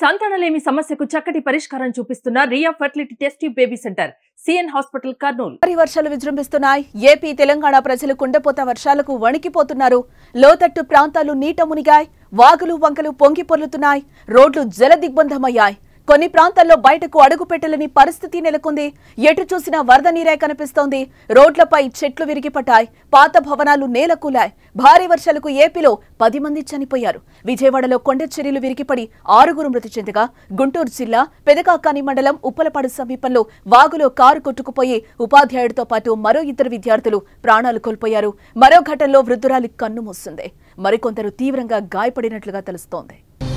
సంతానలేమి సమస్యకు చక్కటి పరిష్కారం చూపిస్తున్న Riya fertility test baby centre CN hospital Kurnool భారీ వర్షాలు విజృంభిస్తున్నాయి ఏపీ తెలంగాణ ప్రజలు కుండపోత వర్షాలకు వణికిపోతున్నారు లోతట్టు ప్రాంతాలు నీట మునిగాయి వాగులు వంకలు పొంగి పొర్లుతున్నాయి రోడ్లు జల దిగ్బంధమయ్యాయి కొన్ని ప్రాంతాల్లో బయటకు అడుగు పెట్టలేని పరిస్థితి నెలకొంది ఎటు చూసినా వరద నీరే కనిపిస్తోంది రోడ్లపై చెట్లు విరిగిపడ్డాయి పాత భవనాలు నేలకూలాయి భారీ వర్షాలకు ఏపీలో పది మంది చనిపోయారు విజయవాడలో కొండ చర్యలు విరిగిపడి ఆరుగురు మృతి చెందగా గుంటూరు జిల్లా పెదకాకాని మండలం ఉప్పలపాడు సమీపంలో వాగులో కారు కొట్టుకుపోయి ఉపాధ్యాయుడితో పాటు మరో ఇద్దరు విద్యార్థులు ప్రాణాలు కోల్పోయారు మరో ఘటనలో వృద్ధురాలి కన్ను మూస్తుంది మరికొందరు తీవ్రంగా గాయపడినట్లుగా తెలుస్తోంది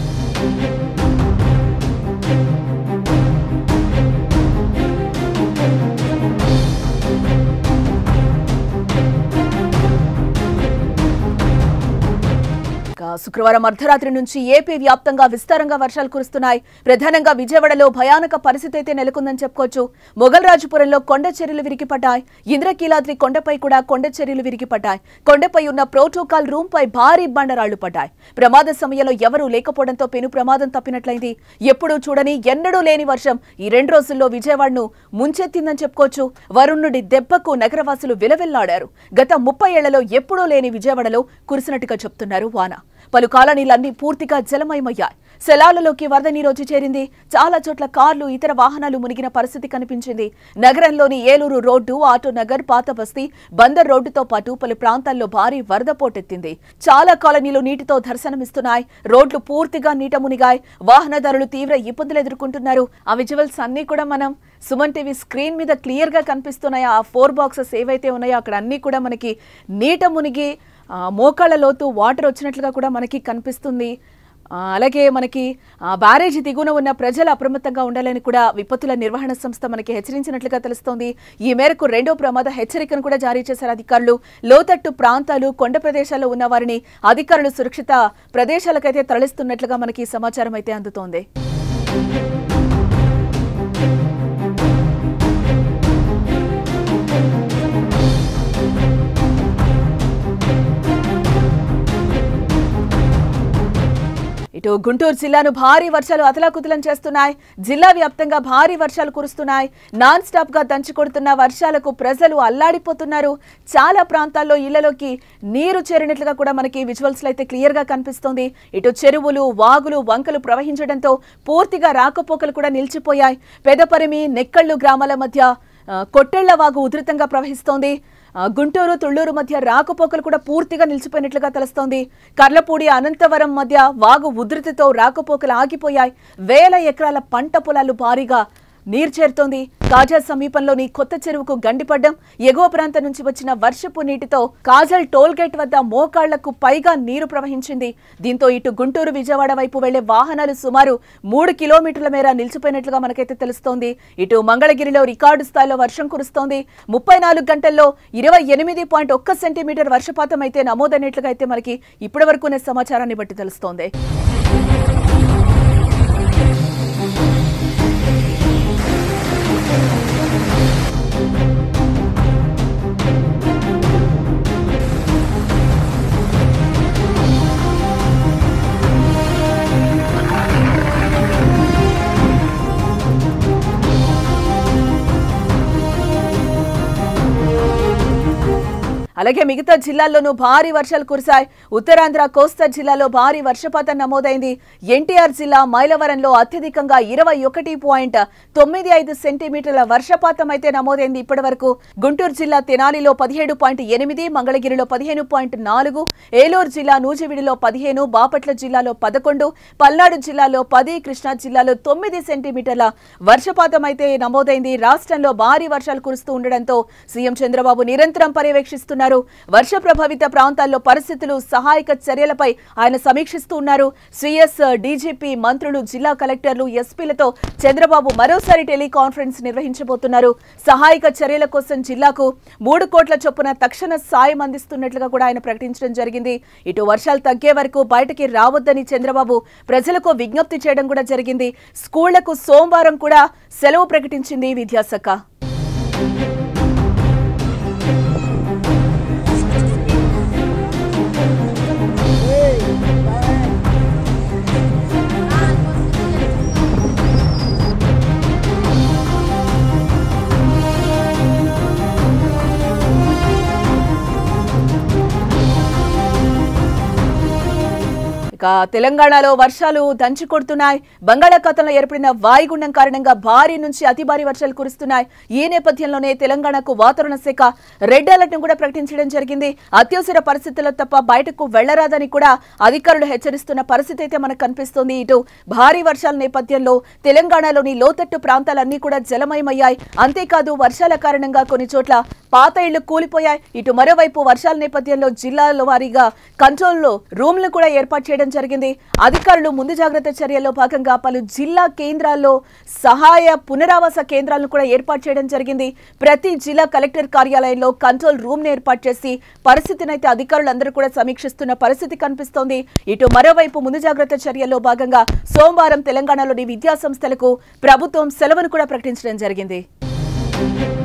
ఇక శుక్రవారం అర్ధరాత్రి నుంచి ఏపీ వ్యాప్తంగా విస్తారంగా వర్షాలు కురుస్తున్నాయి ప్రధానంగా విజయవాడలో భయానక పరిస్థితి అయితే నెలకొందని చెప్పుకోవచ్చు మొగల్రాజుపురంలో కొండ చర్యలు విరిగిపడ్డాయి ఇంద్రకీలాద్రి కొండపై కూడా కొండ చర్యలు విరిగిపడ్డాయి కొండపై ఉన్న ప్రోటోకాల్ రూమ్ పై భారీ బండరాళ్లు పడ్డాయి ప్రమాద సమయంలో ఎవరూ లేకపోవడంతో పెను ప్రమాదం తప్పినట్లయింది ఎప్పుడూ చూడని ఎన్నడూ లేని వర్షం ఈ రెండు రోజుల్లో విజయవాడను ముంచెత్తిందని చెప్పుకోవచ్చు వరుణుడి దెబ్బకు నగరవాసులు విలవిల్లాడారు గత ముప్పై ఏళ్లలో ఎప్పుడూ లేని విజయవాడలో కురిసినట్టుగా చెప్తున్నారు వాన పలు కాలనీలన్నీ పూర్తిగా జలమయమయ్యాయి శలాలలోకి వరద నీరు వచ్చి చేరింది చాలా చోట్ల కార్లు ఇతర వాహనాలు మునిగిన పరిస్థితి కనిపించింది నగరంలోని ఏలూరు రోడ్డు ఆటో నగర్ పాత బస్తీ బందర్ రోడ్డుతో పాటు పలు ప్రాంతాల్లో భారీ వరద పోటెత్తింది చాలా కాలనీలు నీటితో దర్శనమిస్తున్నాయి రోడ్లు పూర్తిగా నీట మునిగాయి వాహనదారులు తీవ్ర ఇబ్బందులు ఎదుర్కొంటున్నారు ఆ విజువల్స్ అన్ని కూడా మనం సుమన్ టీవీ స్క్రీన్ మీద క్లియర్ గా కనిపిస్తున్నాయి ఆ ఫోర్ బాక్సెస్ ఏవైతే ఉన్నాయో అక్కడ అన్ని కూడా మనకి నీట మునిగి ఆ, మోకాళ్ళ లోతు వాటర్ వచ్చినట్లుగా కూడా మనకి కనిపిస్తుంది ఆ, అలాగే మనకి ఆ, బ్యారేజీ దిగువన ఉన్న ప్రజలు అప్రమత్తంగా ఉండాలని కూడా విపత్తుల నిర్వహణ సంస్థ మనకి హెచ్చరించినట్లుగా తెలుస్తోంది ఈ మేరకు రెండో ప్రమాద హెచ్చరికను కూడా జారీ చేశారు అధికారులు లోతట్టు ప్రాంతాలు కొండ ప్రదేశాల్లో ఉన్న వారిని అధికారులు సురక్షిత ప్రదేశాలకైతే తరలిస్తున్నట్లుగా మనకి సమాచారం అయితే అందుతోంది ఇటు గుంటూరు జిల్లాను భారీ వర్షాలు అతలాకుతలం చేస్తున్నాయి జిల్లా వ్యాప్తంగా భారీ వర్షాలు కురుస్తున్నాయి నాన్ స్టాప్ గా దంచుకొడుతున్న వర్షాలకు ప్రజలు అల్లాడిపోతున్నారు చాలా ప్రాంతాల్లో ఇళ్లలోకి నీరు చేరినట్లుగా కూడా మనకి విజువల్స్ లో అయితే క్లియర్ గా కనిపిస్తోంది ఇటు చెరువులు వాగులు వంకలు ప్రవహించడంతో పూర్తిగా రాకపోకలు కూడా నిలిచిపోయాయి పెదపరిమి నెక్కళ్ళు గ్రామాల మధ్య ఆ, కొట్టెళ్ల వాగు ఉధృతంగా ప్రవహిస్తోంది ఆ, గుంటూరు తుళ్లూరు మధ్య రాకపోకలు కూడా పూర్తిగా నిలిచిపోయినట్లుగా తెలుస్తోంది కర్లపూడి అనంతవరం మధ్య వాగు ఉధృతితో రాకపోకలు ఆగిపోయాయి వేల ఎకరాల పంట పొలాలు భారీగా నీరు చేరుతోంది కాజా సమీపంలోని కొత్త చెరువుకు గండిపడ్డం ఎగువ ప్రాంతం నుంచి వచ్చిన వర్షపు నీటితో కాజల్ టోల్ గేట్ వద్ద మోకాళ్లకు పైగా నీరు ప్రవహించింది దీంతో ఇటు గుంటూరు విజయవాడ వైపు వెళ్లే వాహనాలు సుమారు మూడు కిలోమీటర్ల మేర నిలిచిపోయినట్లుగా మనకైతే తెలుస్తోంది ఇటు మంగళగిరిలో రికార్డు స్థాయిలో వర్షం కురుస్తోంది ముప్పై నాలుగు గంటల్లో ఇరవై ఎనిమిది పాయింట్ ఒక్క సెంటీమీటర్ వర్షపాతం అయితే నమోదైనట్లుగా అయితే మనకి ఇప్పటి వరకునే సమాచారాన్ని బట్టి తెలుస్తోంది అలాగే మిగతా జిల్లాల్లోనూ భారీ వర్షాలు కురిశాయి ఉత్తరాంధ్ర కోస్తా జిల్లాలో భారీ వర్షపాతం నమోదైంది ఎన్టీఆర్ జిల్లా మైలవరంలో అత్యధికంగా ఇరవై ఒకటి పాయింట్ తొమ్మిది ఐదు సెంటీమీటర్ల వర్షపాతం అయితే నమోదైంది ఇప్పటి వరకు గుంటూరు జిల్లా తెనాలిలో పదిహేడు పాయింట్ ఎనిమిది మంగళగిరిలో పదిహేను పాయింట్ నాలుగు ఏలూరు జిల్లా నూజివీడులో పదిహేను బాపట్ల జిల్లాలో పదకొండు పల్నాడు జిల్లాలో పది కృష్ణా జిల్లాలో తొమ్మిది సెంటీమీటర్ల వర్షపాతం అయితే నమోదైంది రాష్ట్రంలో భారీ వర్షాలు కురుస్తూ ఉండడంతో సీఎం చంద్రబాబు నిరంతరం పర్యవేక్షిస్తున్నారు వర్ష ప్రభావిత ప్రాంతాల్లో పరిస్థితులు సహాయక చర్యలపై ఆయన సమీక్షిస్తూ ఉన్నారు సిఎస్ డీజీపీ మంత్రులు జిల్లా కలెక్టర్లు ఎస్పీలతో చంద్రబాబు మరోసారి టెలికాన్ఫరెన్స్ నిర్వహించబోతున్నారు సహాయక చర్యల కోసం జిల్లాకు మూడు కోట్ల చొప్పున తక్షణ సాయం అందిస్తున్నట్లుగా కూడా ఆయన ప్రకటించడం జరిగింది ఇటు వర్షాలు తగ్గే వరకు బయటకి రావద్దని చంద్రబాబు ప్రజలకు విజ్ఞప్తి చేయడం కూడా జరిగింది స్కూళ్లకు సోమవారం కూడా సెలవు ప్రకటించింది విద్యాశాఖ ఇక తెలంగాణలో వర్షాలు దంచి కొడుతున్నాయి బంగాళాఖాతంలో ఏర్పడిన వాయుగుండం కారణంగా భారీ నుంచి అతి భారీ వర్షాలు కురుస్తున్నాయి ఈ నేపథ్యంలోనే తెలంగాణకు వాతావరణ శాఖ రెడ్ అలర్ట్ ను కూడా ప్రకటించడం జరిగింది అత్యవసర పరిస్థితుల్లో తప్ప బయటకు వెళ్లరాదని కూడా అధికారులు హెచ్చరిస్తున్న పరిస్థితి అయితే మనకు కనిపిస్తోంది ఇటు భారీ వర్షాల నేపథ్యంలో తెలంగాణలోని లోతట్టు ప్రాంతాలన్నీ కూడా జలమయమయ్యాయి అంతేకాదు వర్షాల కారణంగా కొన్ని చోట్ల పాత ఇళ్లు కూలిపోయాయి ఇటు మరోవైపు వర్షాల నేపథ్యంలో జిల్లాల వారీగా కంట్రోల్ రూమ్లు కూడా ఏర్పాటు చేయడం జరిగింది అధికారులు ముందు జాగ్రత్త చర్యల్లో భాగంగా పలు జిల్లా కేంద్రాల్లో సహాయ పునరావాస కేంద్రాలను కూడా ఏర్పాటు చేయడం జరిగింది ప్రతి జిల్లా కలెక్టర్ కార్యాలయంలో కంట్రోల్ రూమ్ ను ఏర్పాటు చేసి పరిస్థితిని అయితే అధికారులందరూ కూడా సమీక్షిస్తున్న పరిస్థితి కనిపిస్తోంది ఇటు మరోవైపు ముందు జాగ్రత్త చర్యల్లో భాగంగా సోమవారం తెలంగాణలోని విద్యా సంస్థలకు ప్రభుత్వం సెలవును కూడా ప్రకటించడం జరిగింది